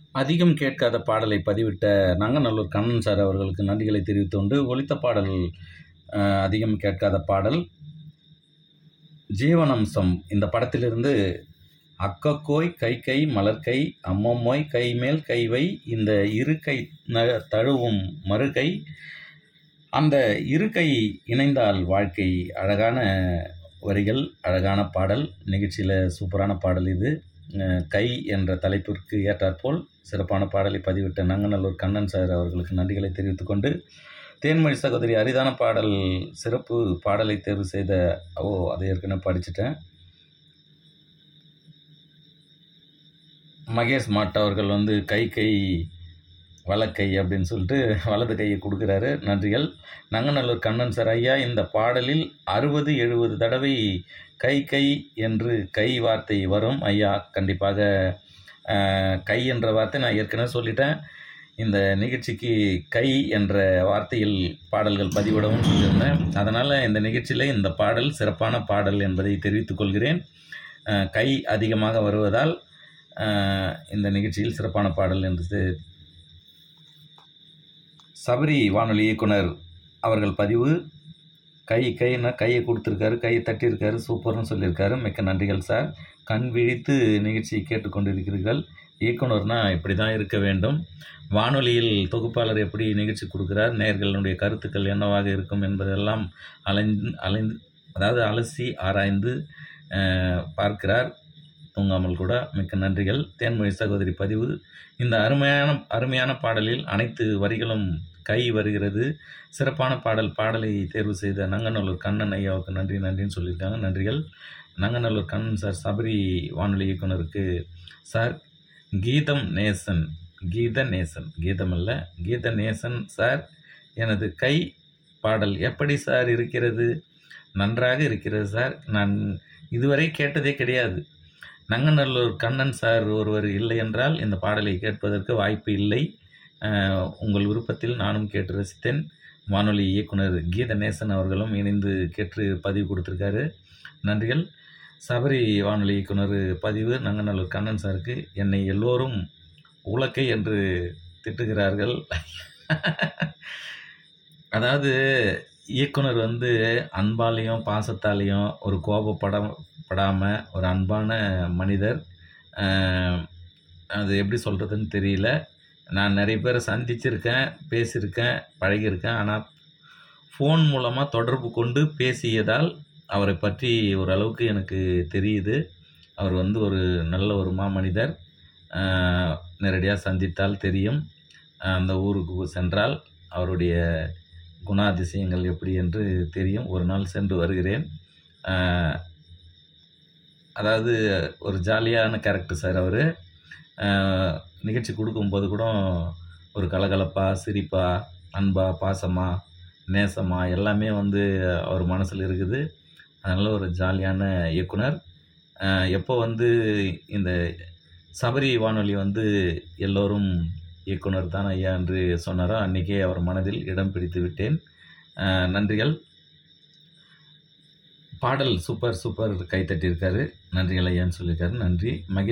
அதிகம் கேட்காத பாடலை பதிவிட்ட நங்கநல்லூர் கண்ணன் சார் அவர்களுக்கு நன்றிகளை தெரிவித்துக் கொண்டு ஒலித்த பாடல் அஹ், அதிகம் கேட்காத பாடல் ஜீவனம்சம் இந்த படத்திலிருந்து அக்கக்கோய் கை கை மலர்கை அம்மம்மோய் கை மேல் கை வை இந்த இரு கை ந தழுவும் மறுகை அந்த இரு கை இணைந்தால் வாழ்க்கை அழகான வரிகள் அழகான பாடல் நிகழ்ச்சியில் சூப்பரான பாடல் இது அஹ், கை என்ற தலைப்பிற்கு ஏற்றாற்போல் சிறப்பான பாடலை பதிவிட்ட நங்கநல்லூர் கண்ணன் சார் அவர்களுக்கு நன்றிகளை தெரிவித்துக் கொண்டு தேன்மொழி சகோதரி அரிதான பாடல் சிறப்பு பாடலை தேர்வு செய்த ஓ அதை ஏற்கனவே படிச்சிட்டேன் மகேஷ் மாட் அவர்கள் வந்து கை கை வலக்கை அப்படின்னு சொல்லிட்டு வலது கையை கொடுக்குறாரு நன்றிகள் நங்கநல்லூர் கண்ணன் சார் ஐயா இந்த பாடலில் அறுபது எழுபது தடவை கை கை என்று கை வார்த்தை வரும் ஐயா கண்டிப்பாக அஹ், கை என்ற வார்த்தை நான் ஏற்கனவே சொல்லிட்டேன் இந்த நிகழ்ச்சிக்கு கை என்ற வார்த்தையில் பாடல்கள் பதிவிடவும் சொல்லியிருந்தேன் அதனால் இந்த நிகழ்ச்சியில் இந்த பாடல் சிறப்பான பாடல் என்பதை தெரிவித்துக் கொள்கிறேன் அஹ், கை அதிகமாக வருவதால் அஹ், இந்த நிகழ்ச்சியில் சிறப்பான பாடல் என்று தெ- சபரி வானொலி இயக்குனர் அவர்கள் பதிவு கை கைன்னா கையை கொடுத்துருக்காரு கையை தட்டியிருக்காரு சூப்பர்னு சொல்லியிருக்காரு மிக்க நன்றிகள் சார் கண் விழித்து நிகழ்ச்சியை கேட்டுக்கொண்டிருக்கிறீர்கள் இயக்குனர்னா இப்படி தான் இருக்க வேண்டும் வானொலியில் தொகுப்பாளர் எப்படி நிகழ்ச்சி கொடுக்கிறார் நேயர்களுடைய கருத்துக்கள் என்னவாக இருக்கும் என்பதெல்லாம் அலைந்து அலைந்து அதாவது அலசி ஆராய்ந்து அஹ், பார்க்கிறார் தூங்காமல் கூட மிக்க நன்றிகள் தேன்மொழி சகோதரி பதிவு இந்த அருமையான அருமையான பாடலில் அனைத்து வரிகளும் கை வருகிறது சிறப்பான பாடல் பாடலை தேர்வு செய்த நங்கநல்லூர் கண்ணன் ஐயாவுக்கு நன்றி நன்றின்னு சொல்லியிருக்காங்க நன்றிகள் நங்கநல்லூர் கண்ணன் சார் சபரி வானொலி இயக்குனருக்கு சார் கீதம் நேசன் கீத நேசன் கீதம் அல்ல கீத நேசன் சார் எனது கை பாடல் எப்படி சார் இருக்கிறது நன்றாக இருக்கிறது சார் நான் இதுவரை கேட்டதே கிடையாது நங்கநல்லூர் கண்ணன் சார் ஒருவர் இல்லை என்றால் இந்த பாடலை கேட்பதற்கு வாய்ப்பு இல்லை அஹ், உங்கள் விருப்பத்தில் நானும் கேட்டு ரசித்தேன் வானொலி இயக்குனர் கீதநேசன் அவர்களும் இணைந்து கேட்டு பதிவு கொடுத்துருக்காரு நன்றிகள் சபரி வானொலி இயக்குனர் பதிவு நங்கநல்லூர் கண்ணன் சாருக்கு என்னை எல்லோரும் உலக்கை என்று திட்டுகிறார்கள் அதாவது இயக்குனர் வந்து அன்பாலையும் பாசத்தாலையும் ஒரு கோபப்பட படாமல் ஒரு அன்பான மனிதர் அஹ், அது எப்படி சொல்கிறதுன்னு தெரியல நான் நிறைய பேரை சந்திச்சிருக்கேன் பேசியிருக்கேன் பழகியிருக்கேன் ஆனால் ஃபோன் மூலமாக தொடர்பு கொண்டு பேசியதால் அவரை பற்றி ஓரளவுக்கு எனக்கு தெரியுது அவர் வந்து ஒரு நல்ல ஒரு மாமனிதர் நேரடியாக சந்தித்தால் தெரியும் அஹ், அந்த ஊருக்கு சென்றால் அவருடைய குணாதிசயங்கள் எப்படி என்று தெரியும் ஒரு நாள் சென்று வருகிறேன் அஹ், அதாவது ஒரு ஜாலியான கேரக்டர் சார் அவர் நிகழ்ச்சி கொடுக்கும்போது கூட ஒரு கலகலப்பாக சிரிப்பாக அன்பாக பாசமாக நேசமாக எல்லாமே வந்து அவர் மனசில் இருக்குது அதனால் ஒரு ஜாலியான இயக்குனர் அஹ், எப்போ வந்து இந்த சபரி வானொலி வந்து எல்லோரும் இயக்குனர் தான் ஐயா என்று சொன்னாரோ அன்றைக்கே அவர் மனதில் இடம் பிடித்து விட்டேன் அஹ், நன்றிகள் பாடல் சூப்பர் சூப்பர் கைத்தட்டியிருக்காரு நன்றிகள் ஐயான்னு சொல்லியிருக்காரு நன்றி மகே